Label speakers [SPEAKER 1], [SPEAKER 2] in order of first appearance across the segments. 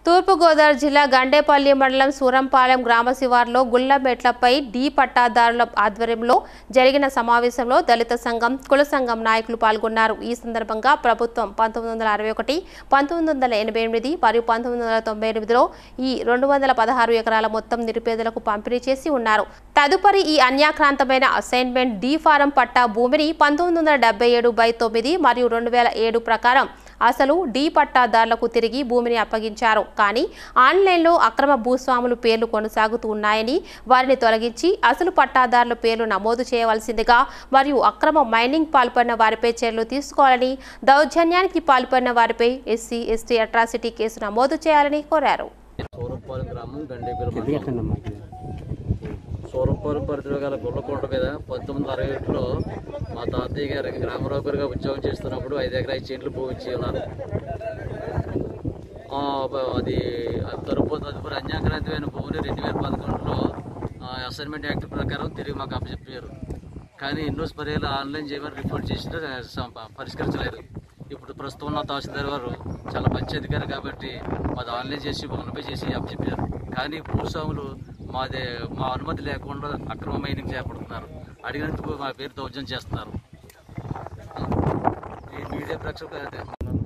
[SPEAKER 1] తూర్పుగోదావరి జిల్లా గండేపల్లి మండలం సూరంపాలెం గ్రామ శివార్లో గుళ్లమెట్లపై డి పట్టాదారుల ఆధ్వర్యంలో జరిగిన సమావేశంలో దళిత సంఘం కుల సంఘం నాయకులు పాల్గొన్నారు ఈ సందర్భంగా ప్రభుత్వం పంతొమ్మిది వందల అరవై ఒకటి పంతొమ్మిది వందల ఎనభై ఎనిమిది మరియు పంతొమ్మిది వందల తొంభై ఎనిమిదిలో ఈ రెండు వందల పదహారు ఎకరాల మొత్తం నిరుపేదలకు పంపిణీ చేసి ఉన్నారు తదుపరి ఈ అన్యాక్రాంతమైన అసైన్మెంట్ డి ఫారం పట్టా భూమిని పంతొమ్మిది వందల డెబ్బై ఏడు బై తొమ్మిది మరియు రెండు వేల ఏడు ప్రకారం అసలు డి పట్టాదారులకు తిరిగి భూమిని అప్పగించారు కానీ ఆన్లైన్లో అక్రమ భూస్వాములు పేర్లు కొనసాగుతూ ఉన్నాయని వారిని తొలగించి అసలు పట్టాదారుల పేర్లు నమోదు చేయవలసిందిగా మరియు అక్రమ మైనింగ్ పాల్పడిన వారిపై చర్యలు తీసుకోవాలని దౌర్జన్యానికి పాల్పడిన వారిపై ఎస్సీ ఎస్టీ అట్రాసిటీ కేసు నమోదు చేయాలని కోరారు
[SPEAKER 2] సూరంపాలెం గ్రామం గండేపల్లి మండలం సూరంపాలెం పరిధిలో గల గుళ్ళకోట మీద పంతొమ్మిది వందల అరవై ఒకటిలో మా తాతయ్య గారు గ్రామరావు గారుగా ఉద్యోగం చేస్తున్నప్పుడు ఐదు ఎకరాల చెట్లు భూమించి ఉన్నారు ఆ, బ- అది తదుపరి తదుపరి అన్యాక్రాంతమైన భూమిని రెండు వేల పదకొండులో అసైన్మెంట్ యాక్ట్ ప్రకారం తిరిగి మాకు అప్పచెప్పారు కానీ ఎన్నో పర్యాలు ఆన్లైన్ చేయమని రిపోర్ట్ చేసినా స- పరిష్కరించలేదు ఇప్పుడు ప్రస్తుతం ఉన్న తహసీల్దార్ వారు చాలా మంచి అధికారి కాబట్టి మాది ఆన్లైన్ చేసి ఫోన్పే చేసి అప్పచెప్పారు కానీ భూస్వాములు మాది మా అనుమతి లేకుండా అక్రమ మైనింగ్ చేపడుతున్నారు అడిగినందుకు మా పేరు దౌర్జన్యం చేస్తున్నారు ఈ మీడియా ప్రేక్షకులు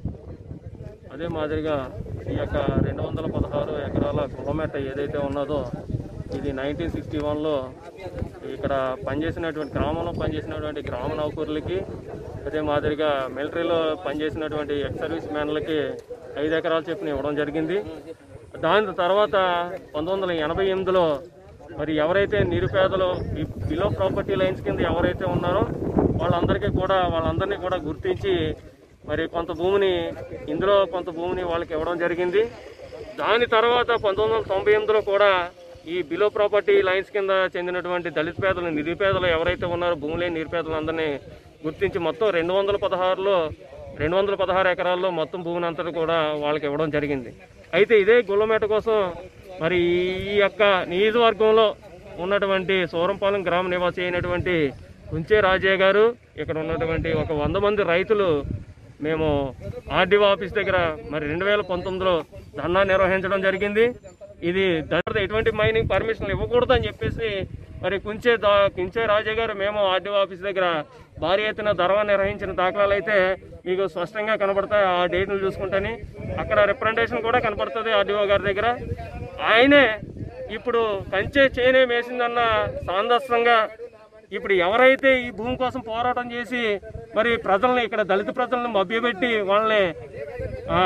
[SPEAKER 3] అదే మాదిరిగా ఈ యొక్క రెండు వందల పదహారు ఎకరాల కులమెట్ట ఏదైతే ఉన్నదో ఇది నైన్టీన్ సిక్స్టీ వన్లో ఇక్కడ పనిచేసినటువంటి గ్రామంలో పనిచేసినటువంటి గ్రామ నౌకరులకి అదే మాదిరిగా మిలిటరీలో పనిచేసినటువంటి ఎక్స్ సర్వీస్ మ్యాన్లకి ఐదు ఎకరాలు చెప్పిన ఇవ్వడం జరిగింది దాని తర్వాత పంతొమ్మిది వందల ఎనభై ఎనిమిదిలో మరి ఎవరైతే నిరుపేదలు ఈ బిలో ప్రాపర్టీ లైన్స్ కింద ఎవరైతే ఉన్నారో వాళ్ళందరికీ కూడా వాళ్ళందరినీ కూడా గుర్తించి మరి కొంత భూమిని ఇందులో కొంత భూమిని వాళ్ళకి ఇవ్వడం జరిగింది దాని తర్వాత పంతొమ్మిది వందల తొంభై ఎనిమిదిలో కూడా ఈ బిలో ప్రాపర్టీ లైన్స్ కింద చెందినటువంటి దళిత పేదలు నిరుపేదలు ఎవరైతే ఉన్నారో భూమి లేని నిరుపేదలందరినీ గుర్తించి మొత్తం రెండు వందల పదహారులో రెండు వందల పదహారు ఎకరాల్లో మొత్తం భూమిని అంతటి కూడా వాళ్ళకి ఇవ్వడం జరిగింది అయితే ఇదే గుల్లమేట కోసం మరి ఈ యొక్క నియోజకవర్గంలో ఉన్నటువంటి సూరంపాలెం గ్రామ నివాసి అయినటువంటి కుంచే రాజయ్య గారు ఇక్కడ ఉన్నటువంటి ఒక వంద మంది రైతులు మేము ఆర్డీఓ ఆఫీస్ దగ్గర మరి రెండు వేల పంతొమ్మిదిలో ధర్నా నిర్వహించడం జరిగింది ఇది దగ్గర ఎటువంటి మైనింగ్ పర్మిషన్లు ఇవ్వకూడదు అని చెప్పేసి మరి కుంచే దా- కుంచే రాజయ్య గారు మేము ఆర్డీఓ ఆఫీస్ దగ్గర భారీ ఎత్తున ధర్నా నిర్వహించిన దాఖలాలు అయితే మీకు స్పష్టంగా కనబడతాయి ఆ డేట్ను చూసుకుంటేనే అక్కడ రిప్రజెంటేషన్ కూడా కనపడుతుంది ఆర్డీఓ గారి దగ్గర ఆయనే ఇప్పుడు కంచే చేనే వేసిందన్న సాందర్శంగా ఇప్పుడు ఎవరైతే ఈ భూమి కోసం పోరాటం చేసి మరి ప్రజల్ని ఇక్కడ దళిత ప్రజలను మభ్యపెట్టి వాళ్ళని ఆ,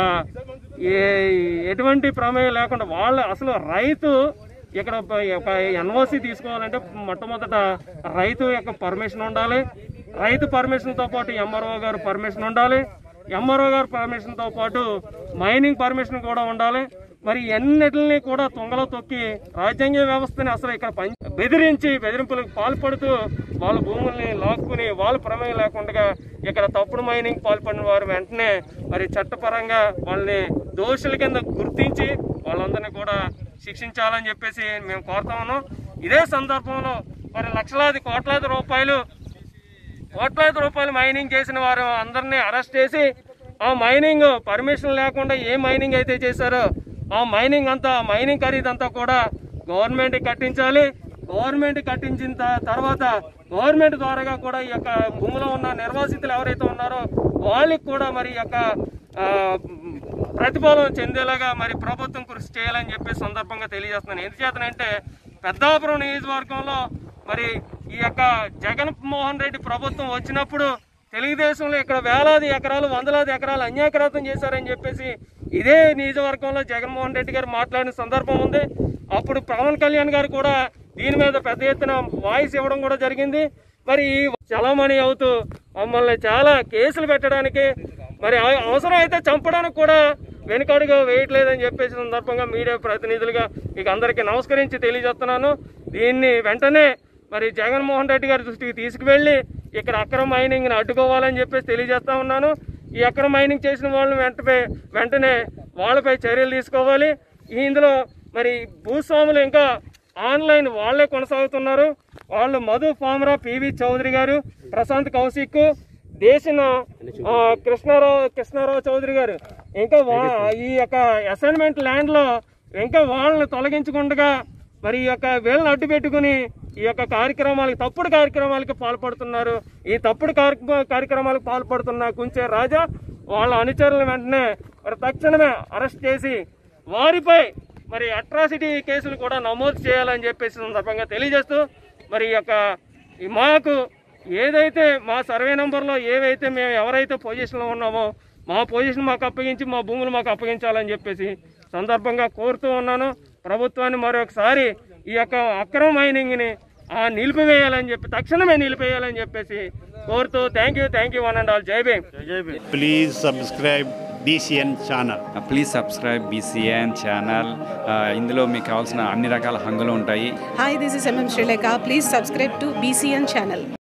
[SPEAKER 3] ఏ- ఎటువంటి ప్రమేయం లేకుండా వాళ్ళ అసలు రైతు ఇక్కడ ప- ఒక ఎన్ఓసి తీసుకోవాలంటే మొట్టమొదట రైతు యొక్క పర్మిషన్ ఉండాలి రైతు పర్మిషన్తో పాటు ఎంఆర్ఓ గారు పర్మిషన్ ఉండాలి ఎంఆర్ఓ గారు పర్మిషన్తో పాటు మైనింగ్ పర్మిషన్ కూడా ఉండాలి మరి ఎన్నిటిని కూడా తుంగలో తొక్కి రాజ్యాంగ వ్యవస్థని అసలు ఇక్కడ పం- బెదిరించి బెదిరింపులకు పాల్పడుతూ వాళ్ళ భూముల్ని లాక్కుని వాళ్ళ ప్రమేయం లేకుండా ఇక్కడ తప్పుడు మైనింగ్ పాల్పడిన వారు వెంటనే మరి చట్టపరంగా వాళ్ళని దోషుల కింద గుర్తించి వాళ్ళందరినీ కూడా శిక్షించాలని చెప్పేసి మేము కోరుతా ఉన్నాం ఇదే సందర్భంలో మరి లక్షలాది కోట్లాది రూపాయలు కోట్లాది రూపాయలు మైనింగ్ చేసిన వారు అందరినీ అరెస్ట్ చేసి ఆ మైనింగ్ పర్మిషన్ లేకుండా ఏ మైనింగ్ అయితే చేశారో ఆ మైనింగ్ అంతా మైనింగ్ ఖరీదు అంతా కూడా గవర్నమెంట్ కట్టించాలి గవర్నమెంట్ కట్టించిన త- తర్వాత గవర్నమెంట్ ద్వారాగా కూడా ఈ యొక్క భూమిలో ఉన్న నిర్వాసితులు ఎవరైతే ఉన్నారో వాళ్ళకి కూడా మరి ఈ యొక్క ఆ, ప్రతిఫలం చెందేలాగా మరి ప్రభుత్వం కృషి చేయాలని చెప్పి సందర్భంగా తెలియజేస్తున్నాను ఎందుచేతనంటే పెద్దాపురం నియోజకవర్గంలో మరి ఈ యొక్క జగన్మోహన్ రెడ్డి ప్రభుత్వం వచ్చినప్పుడు తెలుగుదేశంలో ఇక్కడ వేలాది ఎకరాలు వందలాది ఎకరాలు అన్యాక్రాంతం చేశారని చెప్పేసి ఇదే నియోజకవర్గంలో జగన్మోహన్ రెడ్డి గారు మాట్లాడిన సందర్భం ఉంది అప్పుడు పవన్ కళ్యాణ్ గారు కూడా దీని మీద పెద్ద ఎత్తున వాయిస్ ఇవ్వడం కూడా జరిగింది మరి ఈ చలామణి అవుతూ మమ్మల్ని చాలా కేసులు పెట్టడానికి మరి అవ- అవసరం అయితే చంపడానికి కూడా వెనుకడుగు వేయట్లేదని చెప్పేసి సందర్భంగా మీడియా ప్రతినిధులుగా మీకు అందరికీ నమస్కరించి తెలియజేస్తున్నాను దీన్ని వెంటనే మరి జగన్మోహన్ రెడ్డి గారి దృష్టికి తీసుకువెళ్ళి ఇక్కడ అక్రమ మైనింగ్ని అడ్డుకోవాలని చెప్పేసి తెలియజేస్తా ఉన్నాను ఈ అక్రమ మైనింగ్ చేసిన వాళ్ళని వెంటనే వెంటనే వాళ్ళపై చర్యలు తీసుకోవాలి ఈ ఇందులో మరి భూస్వాములు ఇంకా ఆన్లైన్ వాళ్ళే కొనసాగుతున్నారు వాళ్ళు మధు పామరా పివి చౌదరి గారు ప్రశాంత్ కౌశిక్ దేశన ఆ, కృష్ణారావు కృష్ణారావు చౌదరి గారు ఇంకా వా- ఈ యొక్క అసైన్మెంట్ ల్యాండ్ లో ఇంకా వాళ్ళని తొలగించకుండా మరి ఈ యొక్క వీళ్ళని అడ్డు పెట్టుకుని ఈ యొక్క కార్యక్రమాలకు తప్పుడు కార్యక్రమాలకు పాల్పడుతున్నారు ఈ తప్పుడు కార్య- కార్యక్రమాలకు పాల్పడుతున్న కుంచే రాజా వాళ్ళ అనుచరుల వెంటనే మరి తక్షణమే అరెస్ట్ చేసి వారిపై మరి అట్రాసిటీ కేసులు కూడా నమోదు చేయాలని చెప్పేసి సందర్భంగా తెలియజేస్తూ మరి ఈ యొక్క ఈ మాకు ఏదైతే మా సర్వే నెంబర్లో ఏవైతే మేము ఎవరైతే పొజిషన్లో ఉన్నామో మా పొజిషన్ మాకు అప్పగించి మా భూములు మాకు అప్పగించాలని చెప్పేసి సందర్భంగా కోరుతూ ఉన్నాను ప్రభుత్వాన్ని మరొకసారి ఈ యొక్క అక్రమ మైనింగ్ని ఆ, నిలిపివేయాలని చెప్పి తక్షణమే నిలిపేయాలని చెప్పేసి కోరుతూ thank you thank you one and all జై Bhim
[SPEAKER 4] please subscribe BCN channel.
[SPEAKER 5] Please subscribe BCN channel ఇందులో మీకు కావాల్సిన అన్ని రకాల హంగులు ఉంటాయి
[SPEAKER 6] Hi, this is MM Sri Lanka. Please subscribe to BCN channel.